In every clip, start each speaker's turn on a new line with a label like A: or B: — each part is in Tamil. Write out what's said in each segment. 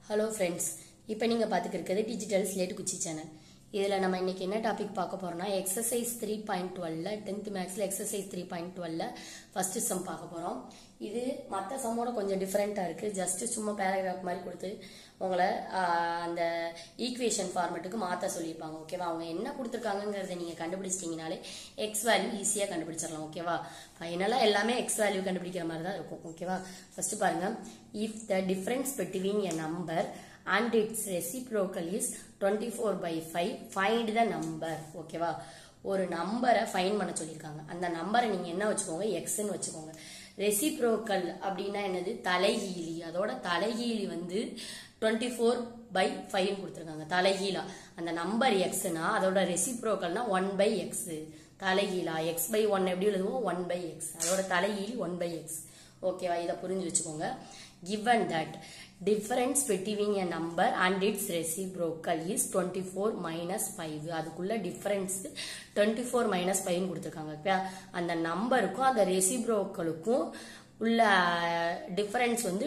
A: ஹலோ ஃப்ரெண்ட்ஸ் இப்போ நீங்கள் பார்த்துக்கிறது டிஜிட்டல் ஸ்லேட் குச்சி சேனல் இதில் நம்ம இன்னைக்கு என்ன டாபிக் பார்க்க போறோம்னா எக்ஸசைஸ் த்ரீ பாயிண்ட் டுவெல்ல டென்த் மேக்ஸில் எக்ஸசைஸ் த்ரீ பாயிண்ட் டுவெல்ல ஃபர்ஸ்ட் சம் பார்க்க போகிறோம் இது மற்ற சம்மோட கொஞ்சம் டிஃப்ரெண்ட்டாக இருக்குது ஜஸ்ட் சும்மா பேராகிராஃப் மாதிரி கொடுத்து உங்களை ஆஹ், அந்த ஈக்குவேஷன் ஃபார்மெட்டுக்கு மாற்ற சொல்லியிருப்பாங்க ஓகேவா அவங்க என்ன கொடுத்துருக்காங்கங்கிறத நீங்கள் கண்டுபிடிச்சிட்டிங்கனாலே எக்ஸ் வேல்யூ ஈஸியாக கண்டுபிடிச்சிடலாம் ஓகேவா ஃபைனலாக எல்லாமே எக்ஸ் வேல்யூ கண்டுபிடிக்கிற மாதிரி தான் இருக்கும் ஓகேவா ஃபர்ஸ்ட் பாருங்க if the difference between a number and its reciprocal is twenty four by five find the number ஓகேவா ஒரு நம்பரை ஃபைன் பண்ண சொல்லியிருக்காங்க அந்த நம்பரை நீங்கள் என்ன வச்சுக்கோங்க எக்ஸ்ன்னு வச்சுக்கோங்க ரெசிப்ரோக்கல் அப்படின்னா என்னது தலைகீழி அதோட தலைகீழி வந்து டுவெண்ட்டி ஃபோர் பை ஃபைவ் கொடுத்துருக்காங்க தலைகீழா அந்த நம்பர் எக்ஸ்னா அதோட ரெசிப்ரோக்கல்னா ஒன் பை எக்ஸ் தலைகீழா எக்ஸ் பை ஒன் எப்படி எழுதுவோம் ஒன் பை எக்ஸ் அதோட தலைகீழி ஒன் பை எக்ஸ் ஓகேவா இதை புரிஞ்சு வச்சுக்கோங்க given that difference between a number and its reciprocal is 24 minus 5 அதுக்குள்ள difference 24 minus 5 கொடுத்துருக்காங்க ஓகே அந்த நம்பருக்கும் அந்த ரெசிப்ரோக்கலுக்கும் உள்ள டிஃபரன்ஸ் வந்து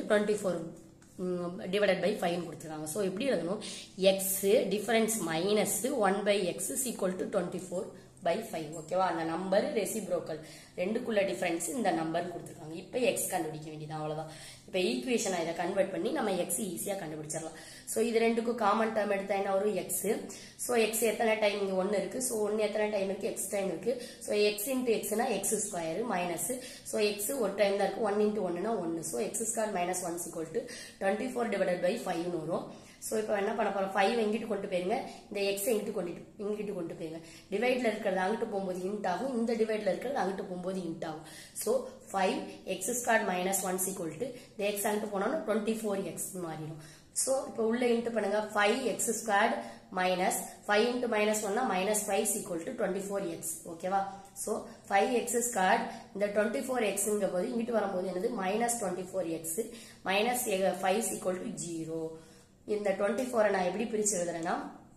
A: 24 டிவைடட் பை ஃபைவ் கொடுத்துருக்காங்க ஸோ எப்படி எழுதணும் x difference minus one by x is equal to twenty four by five ஓகேவா அந்த நம்பர் ரெசிப்ரோக்கல் ரெண்டுக்குள்ள டிஃபரன்ஸ் இந்த நம்பர் கொடுத்துருக்காங்க இப்போ எக்ஸ் கண்டுபிடிக்க வேண்டியது அவ்வளோதான் இப்போ ஈக்குவேஷனை இதை கன்வெர்ட் பண்ணி நம்ம எக்ஸ் ஈஸியாக கண்டுபிடிச்சிடலாம் ஸோ இது ரெண்டுக்கும் காமன் டேர்ம் எடுத்தா என்ன வரும் எக்ஸ் ஸோ எக்ஸ் எத்தனை டைம் இங்கே ஒன்று இருக்கு ஸோ ஒன்று எத்தனை டைம் இருக்கு எக்ஸ் டைம் இருக்கு ஸோ எக்ஸ் இன்ட்டு எக்ஸ்னா x square minus so x ஒரு டைம் தான் இருக்கு ஒன் இன்ட்டு ஒன்னுனா ஒன்று so x square minus one equal to twenty four divided by ஃபைவ்னு வரும் ஸோ இப்போ என்ன பண்ண போறோம் ஃபைவ் எங்கிட்டு கொண்டு போயிருங்க இந்த எக்ஸ் எங்கிட்டு கொண்டு இங்கிட்டு கொண்டு போயிருங்க டிவைட்ல இருக்கிறது அங்கிட்டு போகும்போது இன்ட் ஆகும் இந்த டிவைட்ல இருக்கிறது அங்கிட்டு போகும்போது இன்ட் ஆகும் so five x square minus one equal to இந்த எக்ஸ் அங்கிட்டு போனோம்னா டுவெண்ட்டி ஃபோர் எக்ஸ் மாறிடும் ஸோ இப்போ உள்ள இன்ட்டு பண்ணுங்க five x square minus five into minus ஒன்னா minus five equal to twenty four x ஓகேவா ஸோ ஃபைவ் எக்ஸ் ஸ்கொயர் இந்த டுவெண்ட்டி ஃபோர் எக்ஸுங்க போது இங்கிட்டு வரும்போது என்னது minus twenty four x minus five equal to zero இந்த டுவெண்ட்டி ஃபோரை நான் எப்படி பிரிச்சு எழுதுறேன்னா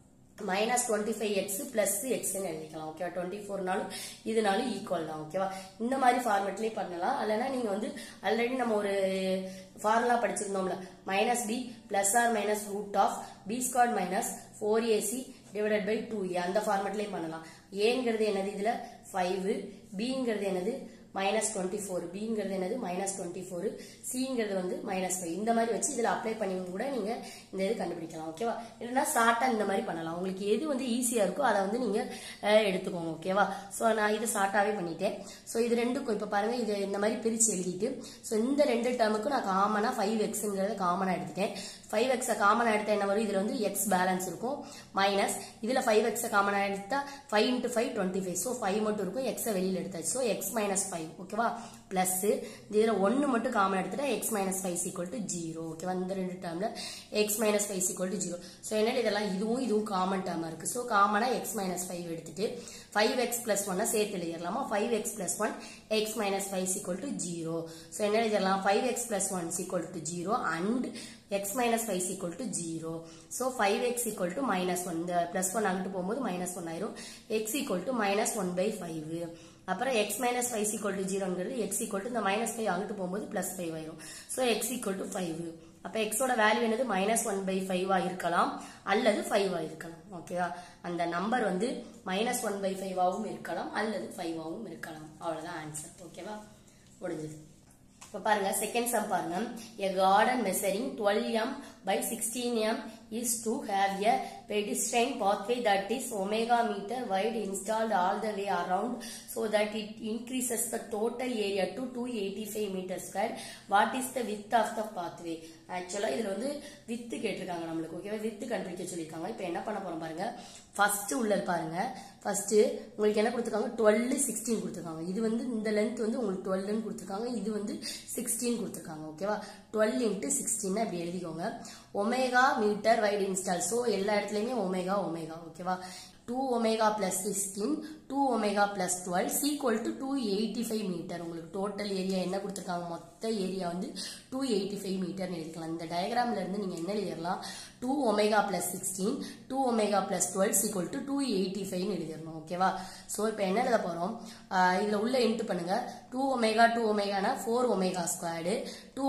A: minus twenty five x plus எக்ஸ்ன்னு எழுதிக்கலாம் ஓகேவா டுவெண்ட்டி ஃபோர்னாலும் இதுனாலும் ஈக்குவல் தான் ஓகேவா இந்த மாதிரி ஃபார்மெட்லேயே பண்ணலாம் இல்லைன்னா நீங்கள் வந்து ஆல்ரெடி நம்ம ஒரு ஃபார்முலா படிச்சிருந்தோம்ல minus b plus or minus root of b square minus four AC divided by two a அந்த ஃபார்மெட்லேயே பண்ணலாம் ஏங்கிறது என்னது இதில் ஃபைவ் பிங்கிறது என்னது மைனஸ் டுவெண்ட்டி ஃபோர் பிங்கிறது என்னது மைனஸ் டுவெண்ட்டி ஃபோர் சிங்கிறது வந்து மைனஸ் ஃபைவ் இந்த மாதிரி வச்சு இதில் அப்ளை பண்ணி கூட நீங்கள் இந்த இது கண்டுபிடிக்கலாம் ஓகேவா இல்லைன்னா ஷார்ட்டாக இந்த மாதிரி பண்ணலாம் உங்களுக்கு எது வந்து ஈஸியாக இருக்கோ அதை வந்து நீங்கள் எடுத்துக்கோங்க ஓகேவா ஸோ நான் இது ஷார்ட்டாகவே பண்ணிட்டேன் ஸோ இது ரெண்டுக்கும் இப்போ பாருங்கள் இது இந்த மாதிரி பிரித்து எழுதிட்டு ஸோ இந்த ரெண்டு டேர்முக்கும் நான் காமனாக ஃபைவ் எக்ஸுங்கிறத காமனாக எடுத்துட்டேன் ஃபைவ் எக்ஸை காமனாக எடுத்தா என்ன வரும் இதில் வந்து எக்ஸ் பேலன்ஸ் இருக்கும் மைனஸ் இதில் ஃபைவ் எக்ஸை காமனாக எடுத்தா five into five twenty five so five மட்டும் இருக்கும் எக்ஸை வெளியில் எடுத்தாச்சு ஸோ எக்ஸ் மைனஸ் ஃபைவ் ஓகேவா பிளஸ் இதில் ஒன்று மட்டும் காமன் எடுத்துட்டா x minus five equal to zero ஓகேவா இந்த ரெண்டு டேர்மில் x minus five equal to zero so என்னடி இதெல்லாம் இதுவும் இதுவும் காமன் டேர்மாக இருக்குது ஸோ காமனாக எக்ஸ் மைனஸ் ஃபைவ் எடுத்துட்டு ஃபைவ் எக்ஸ் பிளஸ் ஒன்னை சேர்த்து எழுதிடலாமா five x plus one x minus five equal to zero so என்ன எழுதிடலாம் five x plus one equal to zero and x minus five equal to zero so five x equal to minus one இந்த பிளஸ் ஒன் அங்கிட்டு போகும்போது மைனஸ் ஒன் ஆயிரும் x equal to minus one by five அப்புறம் x minus five equal to ஜீரோங்கிறது எக்ஸ் ஈக்குவல் டு இந்த மைனஸ் ஃபைவ் அங்கிட்டு போகும்போது பிளஸ் ஃபைவ் ஆயிரும் so x equal to five அப்போ எக்ஸோட வேல்யூ என்னது மைனஸ் ஒன் பை ஃபைவா இருக்கலாம் அல்லது ஃபைவா இருக்கலாம் ஓகேவா அந்த நம்பர் வந்து மைனஸ் ஒன் பை ஃபைவாகவும் இருக்கலாம் அல்லது ஃபைவாகவும் இருக்கலாம் அவ்வளோதான் ஆன்சர் ஓகேவா முடிஞ்சது இப்போ பாருங்க செகண்ட் சம் பாருங்க a garden measuring 12 m by 16 m is to have a pedestrian pathway that is omega meter wide installed all the way around so that it increases the total area to 285 meter square what is the width of the pathway ஆக்சுவலா இதுல வந்து வித்து கேட்டிருக்காங்க நம்மளுக்கு ஓகேவா வித்து கண்டுபிடிக்க சொல்லியிருக்காங்க இப்போ என்ன பண்ண போறோம் பாருங்க ஃபர்ஸ்ட் உள்ளது பாருங்க ஃபர்ஸ்ட் உங்களுக்கு என்ன கொடுத்துருக்காங்க டுவெல் சிக்ஸ்டீன் கொடுத்துருக்காங்க இது வந்து இந்த லென்த் வந்து உங்களுக்கு டுவெல்னு கொடுத்துருக்காங்க இது வந்து சிக்ஸ்டீன் கொடுத்துருக்காங்க ஓகேவா டுவெல் இன்ட்டு சிக்ஸ்டீன் அப்படி எழுதிக்கோங்க omega metre wide install so எல்லா இடத்துலையுமே ஒமேகா ஒமேகா ஓகேவா two omega plus sixteen two omega plus twelve equal to two eighty five metre உங்களுக்கு டோட்டல் ஏரியா என்ன கொடுத்துருக்காங்க மொத்த ஏரியா வந்து டூ எயிட்டி ஃபைவ் மீட்டர்னு எழுதிக்கலாம் இந்த டயக்ராம்ல இருந்து நீங்க என்ன எழுதிடலாம் two omega plus sixteen two omega plus twelve equal to two eighty ஃபைவ்னு எழுதிடணும் ஓகேவா ஸோ இப்போ என்ன எழுத போறோம் ஆஹ் இதுல உள்ள இன்ட்டு பண்ணுங்க டூ ஒமேகா டூ ஒமேகானா four omega squared two omega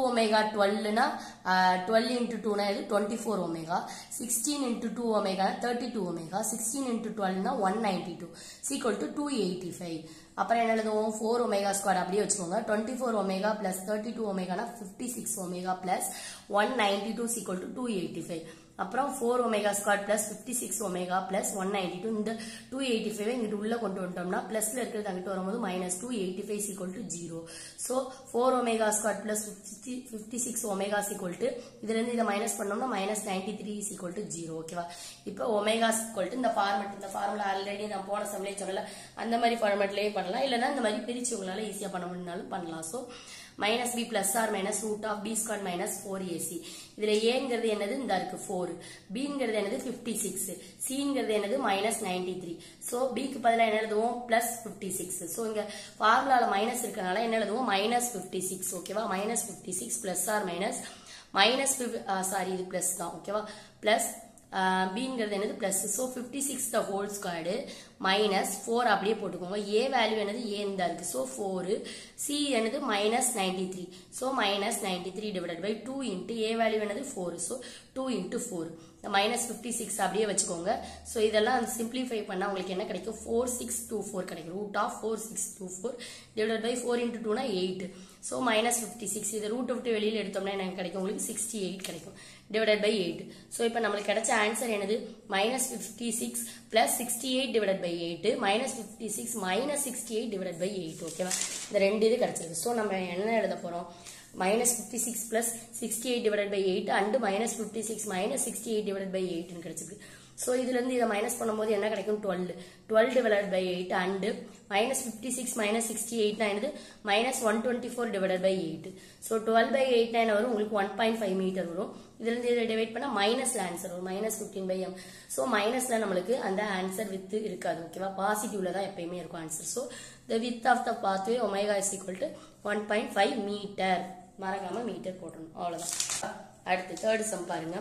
A: டுவெல்னா டுவெல் இன்ட்டு டூனா இது twenty four omega sixteen into two omega thirty two omega sixteen into டுவெல்னா one ninety two equal to two eighty five அப்புறம் என்ன எழுதுவோம் ஃபோர் ஒமேகா ஸ்கொயர் அப்படியே வச்சுக்கோங்க twenty four omega plus thirty two ஒமேகானா fifty six omega plus one ninety two equal to two eighty five அப்புறம் four omega square plus fifty six omega plus one ninety two இந்த டூ எயிட்டி ஃபைவ் இங்கிட்டு உள்ள கொண்டு வந்துட்டோம்னா பிளஸ்ல இருக்கிறது அங்கிட்டு வரும்போது minus two eighty five equal to zero so four omega square plus fifty fifty six omega equal to இதுல இருந்து இதை மைனஸ் பண்ணோம்னா minus ninety three equal to zero ஓகேவா இப்போ ஒமேகா சீக்வல் டு இந்த ஃபார்மெட் இந்த ஃபார்முலா ஆல்ரெடி நான் போன சம்லேயே சொல்லல அந்த மாதிரி ஃபார்மெட்லயே பண்ணலாம் இல்லைன்னா இந்த மாதிரி பிரிச்சு உங்களால ஈஸியா பண்ண முடியும்னாலும் பண்ணலாம் so minus b plus or minus root of b square minus four a c இதுல ஏங்கிறது என்னது இந்த இருக்கு ஃபோர் பிங்கிறது என்னது பிப்டி சிக்ஸ் சிங்கிறது என்னது மைனஸ் நைன்டி த்ரீ ஸோ பிக்கு பதிலாக என்ன எழுதுவோம் பிளஸ் பிப்டி சிக்ஸ் ஸோ இங்க ஃபார்முலால மைனஸ் இருக்கனால என்ன எழுதுவோம் மைனஸ் பிப்டி சிக்ஸ் ஓகேவா minus fifty six plus or minus minus sorry இது பிளஸ் தான் ஓகேவா பிளஸ் பிங்கிறது என்னது plus so fifty six the whole squared minus four அப்படியே போட்டுக்கோங்க ஏ வேல்யூ என்னது ஏ தான் இருக்கு ஸோ ஃபோரு சி என்னது minus ninety three so minus ninety three divided by two into a value என்னது four so two into four இந்த மைனஸ் ஃபிஃப்டி சிக்ஸ் அப்படியே வச்சுக்கோங்க ஸோ இதெல்லாம் சிம்பிளிஃபை பண்ணால் உங்களுக்கு என்ன கிடைக்கும் ஃபோர் சிக்ஸ் டூ ஃபோர் கிடைக்கும் root of four six two four divided by four into டூனா eight so minus fifty six இது ரூட் விட்டு வெளியில் எடுத்தோம்னா எனக்கு கிடைக்கும் உங்களுக்கு சிக்ஸ்டி எயிட் கிடைக்கும் டிவைடட் பை எயிட் ஸோ இப்போ நம்மளுக்கு கிடைச்ச ஆன்சர் என்னது minus fifty six plus sixty eight divided by eight minus fifty six minus sixty eight divided by eight ஓகேவா இந்த ரெண்டு இது கிடைச்சிருக்கு ஸோ நம்ம என்ன எழுத போகிறோம் minus fifty six plus sixty eight divide by eight and minus fifty six minus sixty eight divide by எயிட்னு கிடைச்சிருக்கு ஸோ இதுலேருந்து இதை மைனஸ் பண்ணும்போது என்ன கிடைக்கும் twelve twelve divide by eight and minus fifty six minus sixty எயிட்னா என்னது minus one twenty four divide by eight so twelve by eight nine வரும் உங்களுக்கு ஒன் பாயிண்ட் ஃபைவ் மீட்டர் வரும் இதுலேருந்து இதை டிவைட் பண்ணால் மைனஸ்ல ஆன்சர் வரும் minus fifteen by m so மைனஸ்ல நம்மளுக்கு அந்த ஆன்சர் வித் இருக்காது ஓகேவா பாசிட்டிவ்ல தான் எப்பயுமே இருக்கும் answer so the width of the pathway omega is equal to one point five metre மறக்காம மீட்டர் போட்டணும் அவ்வளவுதான் அடுத்து தேர்ட் சம் பாருங்க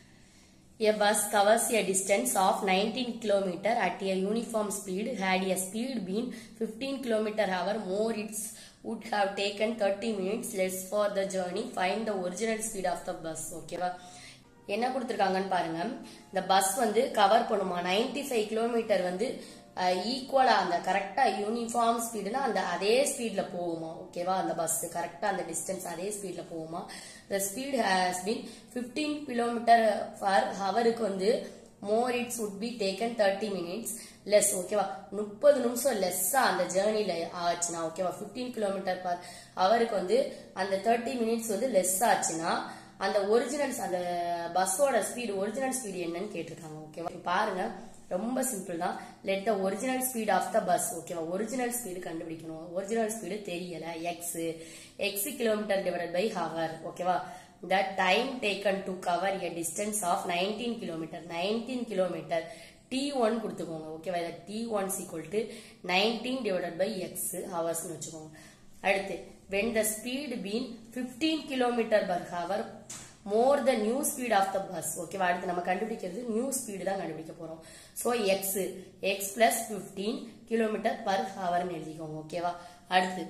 A: A bus covers a distance of 19 km at a uniform speed. Had a speed been 15 km hour more, it would have taken 30 minutes less for the journey. Find the original speed of the bus. ஓகேவா என்ன கொடுத்துருக்காங்கன்னு பாருங்க இந்த பஸ் வந்து கவர் பண்ணுமா 95 ஃபைவ் கிலோமீட்டர் வந்து ஈக்குவலா அந்த கரெக்டா யூனிஃபார்ம் ஸ்பீடுனா அந்த அதே ஸ்பீட்ல போகுமா ஓகேவா அந்த பஸ் கரெக்டா அந்த டிஸ்டன்ஸ் அதே ஸ்பீட்ல போகுமா the speed has been fifteen kilometre per ஹவருக்கு வந்து more it's would be taken thirty minutes less ஓகேவா முப்பது நிமிஷம் லெஸ்ஸா அந்த ஜேர்னில ஆச்சுன்னா ஓகேவா பிப்டீன் கிலோமீட்டர் பர் ஹவருக்கு வந்து அந்த தேர்ட்டி மினிட்ஸ் வந்து லெஸ் ஆச்சுன்னா அந்த ஒரிஜினல்ஸ் அந்த பஸ்ஸோட ஸ்பீடு ஒரிஜினல் ஸ்பீடு என்னன்னு கேட்டிருக்காங்க ஓகேவா பாருங்க ரொம்ப சிம்பிள் தான் let the original speed of the bus ஓகேவா ஒரிஜினல் ஸ்பீடு கண்டுபிடிக்கணும் ஒரிஜினல் ஸ்பீடு தெரியல x x kilometre divide by hour ஓகேவா the time taken to cover a distance of nineteen kilometre nineteen kilometre t one கொடுத்துக்கோங்க ஓகேவா இதை t one equal to nineteen divide by x ஹவர்ஸ்னு வச்சுக்கோங்க அடுத்து when the speed been fifteen kilometre per hour more the new speed of the bus ஓகேவா அடுத்து நம்ம கண்டுபிடிக்கிறது நியூ ஸ்பீடு தான் கண்டுபிடிக்க போறோம் so x x plus fifteen kilometre per ஹவர்னு எழுதிக்கோங்க ஓகேவா அடுத்து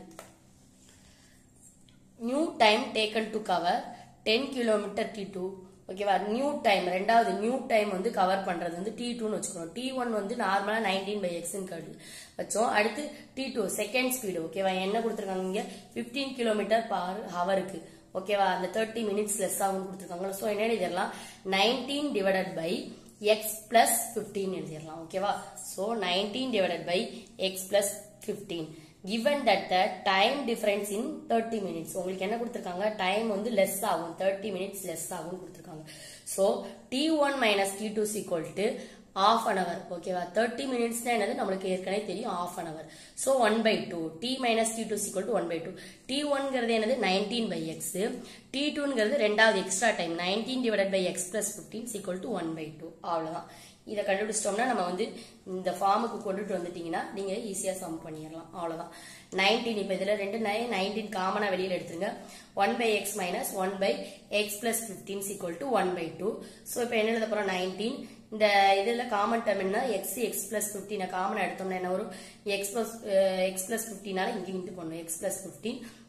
A: new time taken to cover ten kilometre t two ஓகேவா நியூ டைம் ரெண்டாவது நியூ டைம் வந்து கவர் பண்றது வந்து டி டூன்னு வச்சுக்கணும் டி ஒன் வந்து நார்மலா நைன்டீன் பை எக்ஸ்ன்னு கடு வச்சோம் அடுத்து டி டூ செகண்ட் ஸ்பீடு ஓகேவா என்ன கொடுத்துருக்காங்க இங்க பிப்டீன் கிலோமீட்டர் பர் ஹவருக்கு ஓகேவா அந்த தேர்ட்டி மினிட்ஸ் லெஸ் ஆகும் கொடுத்துருக்காங்க ஸோ என்ன எழுதிடலாம் nineteen divided by x plus fifteen எழுதிடலாம் ஓகேவா so nineteen divided by x plus fifteen given that the time difference in 30 minutes உங்களுக்கு என்ன கொடுத்திருக்காங்க டைம் வந்து லெஸ் ஆகும் 30 minutes லெஸ் ஆகும் கொடுத்திருக்காங்க so t1 minus t2 is equal to half an hour ஓகேவா 30 minutes என்னது நம்மளுக்கு ஏற்கனவே தெரியும் half an hour so 1 by 2 t minus t2 is equal to 1 by 2 t1 ங்கிறது என்னது 19 by x t2 ங்கிறது ரெண்டாவது extra time 19 divided by x plus 15 is equal to 1 by 2 அவ்வளவுதான் இதை கண்டுபிடிச்சிட்டோம்னா நம்ம வந்து இந்த ஃபார்முக்கு கொண்டுட்டு வந்துட்டீங்கன்னா நீங்க ஈஸியா சம் பண்ணிடலாம் அவ்வளவுதான் நைன்டீன் இப்ப இதுல ரெண்டு நைன் நைன்டீன் காமனா வெளியில எடுத்துருங்க one by x minus one by x plus fifteen equal to one by two so இப்போ என்ன எழுத போறோம் நைன்டீன் இந்த இதுல காமன் டேர்ம் என்ன எக்ஸ் எக்ஸ் பிளஸ் பிப்டீனை காமன் எடுத்தோம்னா என்ன வரும் எக்ஸ் பிளஸ் எக்ஸ் பிளஸ் பிப்டீனால இங்க இன்ட்டு பண்ணும் எக்ஸ் பிளஸ் பிப்டீன்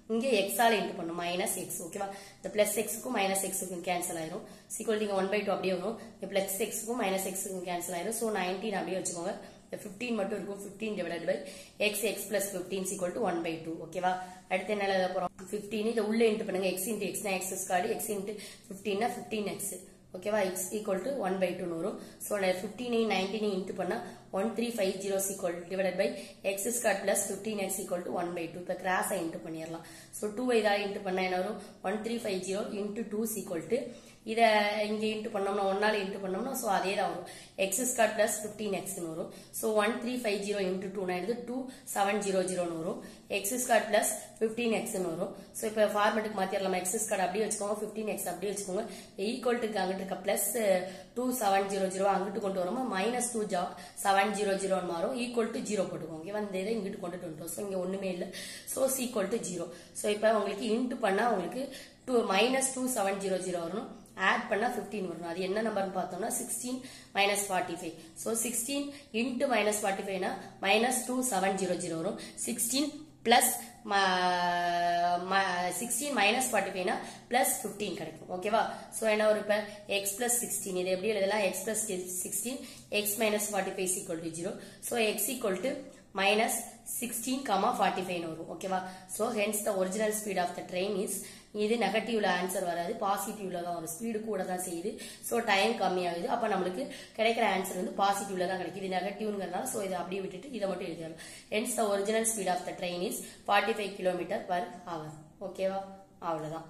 A: இங்கே எக்ஸால இன்ட்டு பண்ணும் மைனஸ் எக்ஸ் ஓகேவா இந்த பிளஸ் எக்ஸுக்கும் மைனஸ் எக்ஸுக்கும் கேன்சல் ஆயிரும் சீக்வல் நீங்க ஒன் பை டூ அப்படியே வரும் இந்த பிளஸ் எக்ஸுக்கும் மைனஸ் எக்ஸுக்கும் கேன்சல் ஆயிரும் ஸோ நைன்டீன் அப்படியே வச்சுக்கோங்க இந்த ஃபிஃப்டீன் மட்டும் இருக்கும் fifteen divide by x x plus fifteen equal to one by two ஓகேவா அடுத்து என்ன எழுத போறோம் ஃபிஃப்டீன் இதை உள்ள இன்ட்டு பண்ணுங்க எக்ஸ் இன்ட்டு எக்ஸ்னா எக்ஸ் ஸ்கார்டு எக்ஸ் இன்ட்டு ஃபிஃப்டீன்னா ஃபிஃப்டீன் எக்ஸ் ஓகேவா x equal to one by டூன்னு வரும் ஸோ ஃபிஃப்டீனையும் நைன்டீனையும் இன்ட்டு பண்ணால் one three five zero equal divide by x squared plus fifteen x equal to one by two இப்போ கிராஸை இன்ட்டு பண்ணிடலாம் ஸோ டூ இதாக இன்ட்டு பண்ணால் என்ன வரும் one three five zero into two equal to இதை இங்கே இன்ட்டு பண்ணோம்னா ஒன்னால இன்ட்டு பண்ணோம்னா ஸோ அதே தான் வரும் எக்ஸ் ஸ்கார்ட் பிளஸ் ஃபிஃப்டீன் எக்ஸ்னு வரும் so one three five zero into two நான் டூ செவன் ஜீரோ ஜீரோன்னு வரும் எக்ஸ் ஸ்கார்ட் பிளஸ் ஃபிஃப்டீன் எக்ஸ்னு வரும் ஸோ இப்போ ஃபார்மெட்டுக்கு மாற்றிடலாம் எக்ஸ் ஸ்கார்ட் அப்படியே வச்சுக்கோங்க ஃபிஃப்டீன் எக்ஸ் அப்படியே வச்சுக்கோங்க ஈக்குவல்ட்டுக்கு அங்கிட்டு இருக்க plus two seven zero zero அங்கிட்டு கொண்டு வரோமா மைனஸ் டூ ஜா செவன் ஜீரோ ஜீரோன்னு மாறும் ஈக்குவல் டு ஜீரோ போட்டுக்கோங்க இங்கே வந்து இதை இங்கிட்டு கொண்டுட்டு வந்துட்டோம் ஸோ இங்கே ஒன்றுமே இல்லை so equal to zero so இப்போ உங்களுக்கு இன்ட்டு பண்ணால் உங்களுக்கு two minus two seven zero zero வரணும் ஆட் பண்ணா 15 வரும் அது என்ன நம்பர்னு பார்த்தோம்னா sixteen minus forty five so sixteen into minus forty ஃபைவ்னா minus two seven zero zero வரும் sixteen plus sixteen minus forty ஃபைவ்னா பிளஸ் ஃபிஃப்டீன் கிடைக்கும் ஓகேவா ஸோ என்ன ஒரு இப்போ எக்ஸ் பிளஸ் சிக்ஸ்டீன் இது எப்படி எழுதலாம் x plus sixteen x minus forty five equal to zero so x equal to minus sixteen comma forty five வரும் ஓகேவா so hence the original speed of the train is இது நெகட்டிவ்ல ஆன்சர் வராது பாசிட்டிவ்ல தான் வரும் ஸ்பீடு கூட தான் செய்யுது ஸோ டைம் கம்மியாகுது அப்போ நம்மளுக்கு கிடைக்கிற ஆன்சர் வந்து பாசிட்டிவ்ல தான் கிடைக்குது இது நெகட்டிவ்ங்கிறதுனால ஸோ இதை அப்படியே விட்டுட்டு இதை மட்டும் எழுதிடலாம் hence the original speed of the train is forty five kilometre per hour ஓகேவா அவ்வளோதான்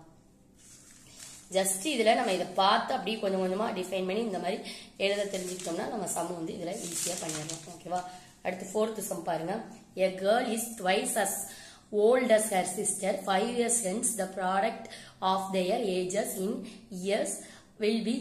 A: ஜஸ்ட் இதில் நம்ம இதை பார்த்து அப்படியே கொஞ்சம் கொஞ்சமாக டிஃபைன் பண்ணி இந்த மாதிரி எழுத தெரிஞ்சுக்கிட்டோம்னா நம்ம சம் வந்து இதில் ஈஸியாக பண்ணிடலாம் ஓகேவா அடுத்து ஃபோர்த்து சம் பாருங்க a girl is twice as old as her sister, five years hence the product of their ages in years will be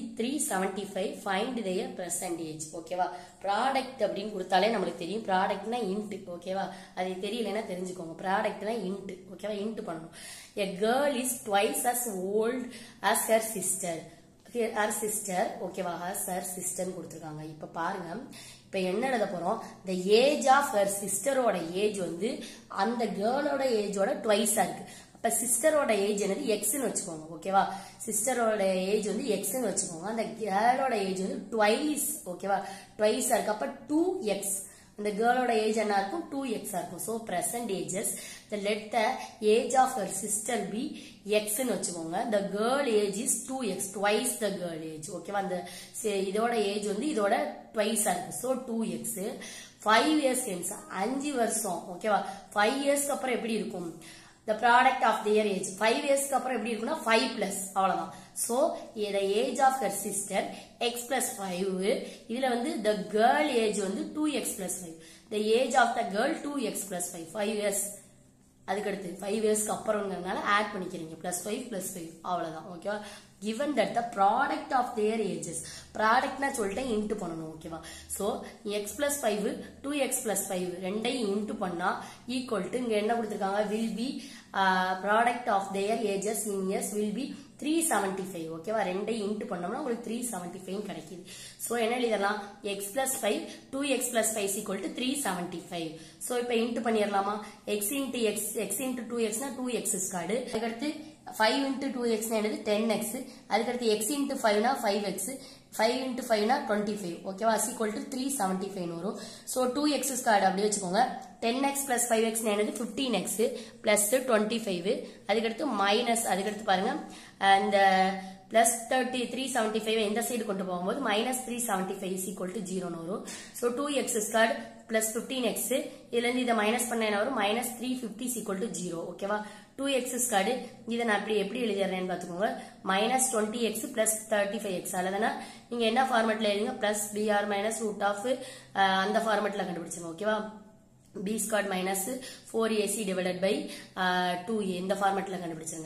A: 375 find their present age ஓகேவா ப்ராடக்ட் அப்படின்னு கொடுத்தாலே நம்மளுக்கு தெரியும் ப்ராடக்ட்னா இன்ட் ஓகேவா அது தெரியலன்னா தெரிஞ்சுக்கோங்க ப்ராடக்ட்னா இன்ட் ஓகேவா இன்ட் பண்ணணும் a girl is twice as old as her sister her sister ஓகேவா ஹர் ஹர் சிஸ்டர்னு கொடுத்துருக்காங்க இப்போ பாருங்க இப்போ என்ன எழுத போறோம் த ஏஜ் ஆஃப் ஹர் சிஸ்டரோட ஏஜ் வந்து அந்த கேர்ளோட ஏஜோட ட்வைஸா இருக்கு அப்ப சிஸ்டரோட ஏஜ் என்னது எக்ஸ்னு வச்சுக்கோங்க ஓகேவா சிஸ்டரோட ஏஜ் வந்து எக்ஸ்னு வச்சுக்கோங்க அந்த கேர்ளோட ஏஜ் வந்து ட்வைஸ் ஓகேவா ட்வைஸா இருக்கு அப்ப டூ எக்ஸ் அந்த கேர்ளோட ஏஜ் என்ன இருக்கும் டூ எக்ஸா இருக்கும் so present ages the let the age of her sister be எக்ஸ்ன்னு வச்சுக்கோங்க the girl age is two x twice the girl age ஓகேவா அந்த இதோட ஏஜ் வந்து இதோட ட்வைஸா இருக்கு so two x five years hence அஞ்சு வருஷம் ஓகேவா ஃபைவ் இயர்ஸ்க்கு அப்புறம் எப்படி இருக்கும் the product of their age five இயர்ஸ்க்கு அப்புறம் எப்படி இருக்கும்னா ஃபைவ் பிளஸ் அவ்வளவுதான் so the age of her sister x plus five இதுல வந்து த கேர்ள் ஏஜ் வந்து two x plus five the age of the girl two x plus five five years அதுக்கடுத்து ஃபைவ் இயர்ஸ்க்கு அப்புறம்ங்கிறதுனால ஆட் பண்ணிக்கிறீங்க பிளஸ் ஃபைவ் பிளஸ் ஃபைவ் அவ்வளவுதான் ஓகேவா given that the product of their ages ப்ராடக்ட்னா சொல்லிட்டேன் இன்ட்டு பண்ணணும் ஓகேவா so x plus five two x plus five ரெண்டையும் இன்ட்டு பண்ணா ஈக்குவல் டு இங்க என்ன கொடுத்துருக்காங்க will be product of their ages in years will be three seventy five ஓகேவா ரெண்டையும் இன்ட்டு பண்ணோம்னா உங்களுக்கு த்ரீ செவன்டி ஃபைவ் கிடைக்குது ஸோ என்ன எழுதலாம் x plus five two x plus five equal to three seventy five so இப்போ இன்ட்டு பண்ணிடலாமா x into x x into two எக்ஸ்னா டூ எக்ஸ் ஸ்கார்டு அதுக்கடுத்து ஃபைவ் இன்ட்டு டூ எக்ஸ் என்னது டென் எக்ஸ் அதுக்கடுத்து எக்ஸ் இன்ட்டு ஃபைவ்னா ஃபைவ் எக்ஸ் ஃபைவ் இன்ட்டு ஃபைவ்னா டுவெண்ட்டி ஃபைவ் ஓகேவா equal to three seventy five வரும் ஸோ டூ எக்ஸ் ஸ்கார்டு அப்படி வச்சுக்கோங்க ten x plus five x என்னது fifteen x plus twenty five அதுக்கடுத்து மைனஸ் அதுக்கடுத்து பாருங்க இந்த plus thirty three seventy five இந்த சைடு கொண்டு போகும்போது minus three seventy five equal to ஜீரோன்னு வரும் so two x Skardu plus fifteen x இதுல இருந்து இதை மைனஸ் பண்ண என்ன வரும் minus three fifty equal to zero ஓகேவா டூ எக்ஸ் ஸ்கார்டு இதை நான் அப்படி எப்படி எழுதிடுறேன்னு பார்த்துக்கோங்க minus twenty x plus thirty five x அல்லதுனா நீங்க என்ன ஃபார்மெட்ல எழுதுங்க பிளஸ் பிஆர் மைனஸ் ரூட் ஆஃப் அந்த ஃபார்மெட்ல கண்டுபிடிச்சுங்க ஓகேவா b squared minus four AC divided by two a இந்த ஃபார்மெட்ல கண்டுபிடிச்சிருங்க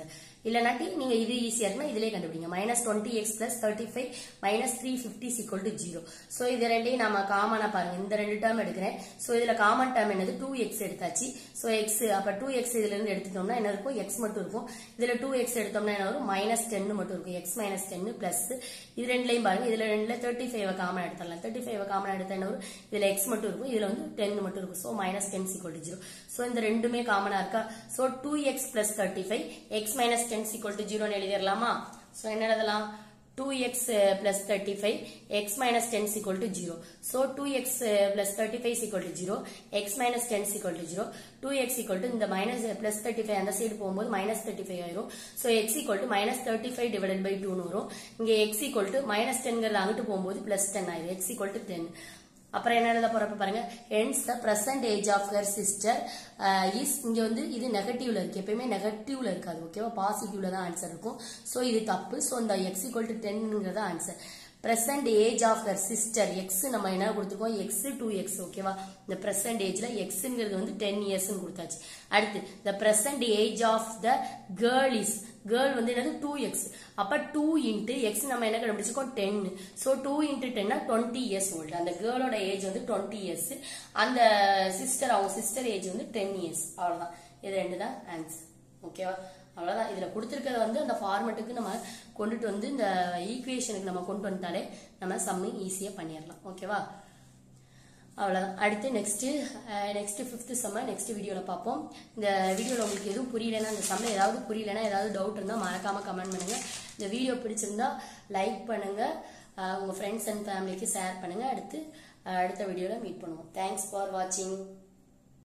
A: இல்லைனாட்டி நீங்க இது ஈஸியா இருக்குன்னா இதுலயே கண்டுபிடிங்க minus twenty x plus thirty five minus three fifty equal to zero so இது ரெண்டையும் நம்ம காமனா பாருங்க இந்த ரெண்டு டேர்ம் எடுக்கிறேன் ஸோ இதுல காமன் டேர்ம் என்னது டூ எக்ஸ் எடுத்தாச்சு ஸோ எக்ஸ் அப்ப டூ எக்ஸ் இதுல இருந்து எடுத்துட்டோம்னா என்ன இருக்கும் எக்ஸ் மட்டும் இருக்கும் இதுல டூ எக்ஸ் எடுத்தோம்னா என்ன வரும் மைனஸ் டென் மட்டும் இருக்கும் எக்ஸ் மைனஸ் டென் பிளஸ் இது ரெண்டுலையும் பாருங்க இதுல ரெண்டுல தேர்ட்டி ஃபைவ் காமன் எடுத்துடலாம் தேர்ட்டி ஃபைவ் காமன் எடுத்தா என்ன வரும் இதுல எக்ஸ் மட்டும் இருக்கும் இதுல வந்து டென் மட்டும் இருக்கும் so minus ten equal to zero so இந்த ரெண்டுமே காமனா இருக்கா so two x plus thirty five x minus ten equal to ஜீரோன்னு எழுதிடலாமா ஸோ என்ன எழுதலாம் 2x uh, plus 35 x minus 10 is equal to 0 so 2x uh, plus 35 is equal to 0 x minus 10 is equal to 0 2x equal to இந்த minus uh, plus 35 அந்த சைடு போகும்போது minus 35 ஆயிரும் so x equal to minus 35 divided by 2 னு வரும் இங்க x equal to minus 10 ங்கிறது அங்கிட்டு போகும்போது plus 10 ஆயிரும் x equal to 10 அப்புறம் என்ன எழுத போறப்ப பாருங்க hence the present age of her sister is இங்க வந்து இது நெகட்டிவ்ல இருக்கு எப்பயுமே நெகட்டிவ்ல இருக்காது ஓகேவா பாசிட்டிவ்ல தான் ஆன்சர் இருக்கும் ஸோ இது தப்பு ஸோ இந்த எக்ஸ் ஈக்குவல் டு டென்ங்கிறத answer present age of her sister x நம்ம என்ன கொடுத்துருக்கோம் எக்ஸ் டூ எக்ஸ் ஓகேவா இந்த பிரசன்ட் ஏஜ்ல எக்ஸ்ங்கிறது வந்து டென் இயர்ஸ் கொடுத்தாச்சு அடுத்து the present age of the girl is girl வந்து என்னது டூ எக்ஸ் அப்ப டூ இன்ட்டு எக்ஸ் நம்ம என்ன கண்டுபிடிச்சிருக்கோம் டென் ஸோ டூ இன்ட்டு டென்னா டுவெண்ட்டி இயர்ஸ் ஓல்டு அந்த கேர்ளோட ஏஜ் வந்து டுவெண்ட்டி இயர்ஸ் அந்த சிஸ்டர் அவங்க சிஸ்டர் ஏஜ் வந்து டென் இயர்ஸ் அவ்வளவுதான் இது ரெண்டு தான் ஆன்சர் ஓகேவா அவ்வளவுதான் இதுல கொடுத்துருக்கத வந்து அந்த ஃபார்மெட்டுக்கு நம்ம கொண்டுட்டு வந்து இந்த ஈக்குவேஷனுக்கு நம்ம கொண்டு வந்துட்டாலே நம்ம சம்மிங் ஈஸியா பண்ணிடலாம் ஓகேவா அவ்வளோதான் அடுத்து நெக்ஸ்ட் நெக்ஸ்ட் ஃபிஃப்த் செம்ம நெக்ஸ்ட் வீடியோவில் பார்ப்போம் இந்த வீடியோவில் உங்களுக்கு எதுவும் புரியலைன்னா இந்த செம்ம ஏதாவது புரியலைன்னா ஏதாவது டவுட் இருந்தால் மறக்காம கமெண்ட் பண்ணுங்க இந்த வீடியோ பிடிச்சிருந்தா லைக் பண்ணுங்க உங்கள் ஃப்ரெண்ட்ஸ் அண்ட் ஃபேமிலிக்கு ஷேர் பண்ணுங்க அடுத்து அடுத்த வீடியோவில் மீட் பண்ணுவோம் தேங்க்ஸ் ஃபார் வாட்சிங்